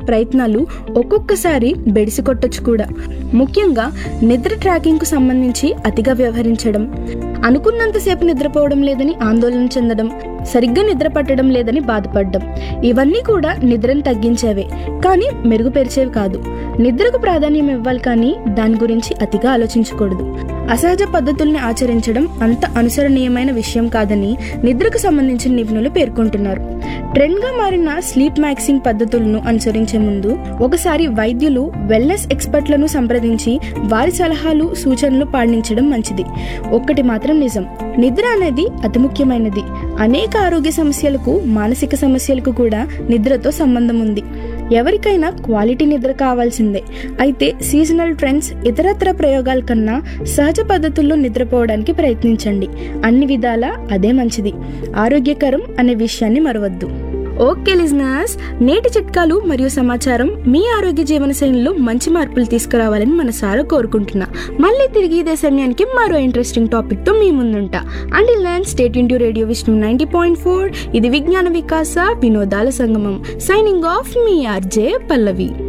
ప్రయత్నాలు ఒక్కొక్కసారి బెడిసి కొట్టొచ్చు కూడా ముఖ్యంగా నిద్ర ట్రాకింగ్కు సంబంధించి అతిగా వ్యవహరించడం అనుకున్నంతసేపు నిద్రపోవడం లేదని ఆందోళన చెందడం సరిగ్గా నిద్ర పట్టడం లేదని బాధపడడం ఇవన్నీ కూడా నిద్రను తగ్గించేవే కానీ మెరుగుపరిచేవి కాదు నిద్రకు ప్రాధాన్యం ఇవ్వాలి కానీ దాని గురించి అతిగా ఆలోచించకూడదు అసహజ పద్ధతుల్ని ఆచరించడం అంత అనుసరణీయమైన విషయం కాదని నిద్రకు సంబంధించిన నిపుణులు పేర్కొంటున్నారు ట్రెండ్గా మారిన స్లీప్ మ్యాక్సింగ్ పద్ధతులను అనుసరించే ముందు ఒకసారి వైద్యులు వెల్నెస్ ఎక్స్పర్ట్లను సంప్రదించి వారి సలహాలు సూచనలు పాటించడం మంచిది ఒక్కటి మాత్రం నిజం నిద్ర అనేది అతి ముఖ్యమైనది అనేక ఆరోగ్య సమస్యలకు మానసిక సమస్యలకు కూడా నిద్రతో సంబంధం ఉంది ఎవరికైనా క్వాలిటీ నిద్ర కావాల్సిందే అయితే సీజనల్ ట్రెండ్స్ ఇతరత్ర ప్రయోగాల కన్నా సహజ పద్ధతుల్లో నిద్రపోవడానికి ప్రయత్నించండి అన్ని విధాలా అదే మంచిది ఆరోగ్యకరం అనే విషయాన్ని మరవద్దు ఓకే లిజనర్స్ నేటి చిట్కాలు మరియు సమాచారం మీ ఆరోగ్య జీవన శైలిలో మంచి మార్పులు తీసుకురావాలని మనసారా కోరుకుంటున్నా మళ్ళీ తిరిగి ఇదే సమయానికి మరో ఇంట్రెస్టింగ్ టాపిక్తో మీ ముందుంటా అండ్ ల్యాండ్ స్టేట్ ఇంటూ radio Vishnu ninety point four ఇది విజ్ఞాన వికాస వినోదాల సంగమం సైనింగ్ ఆఫ్ మీ ఆర్జే పల్లవి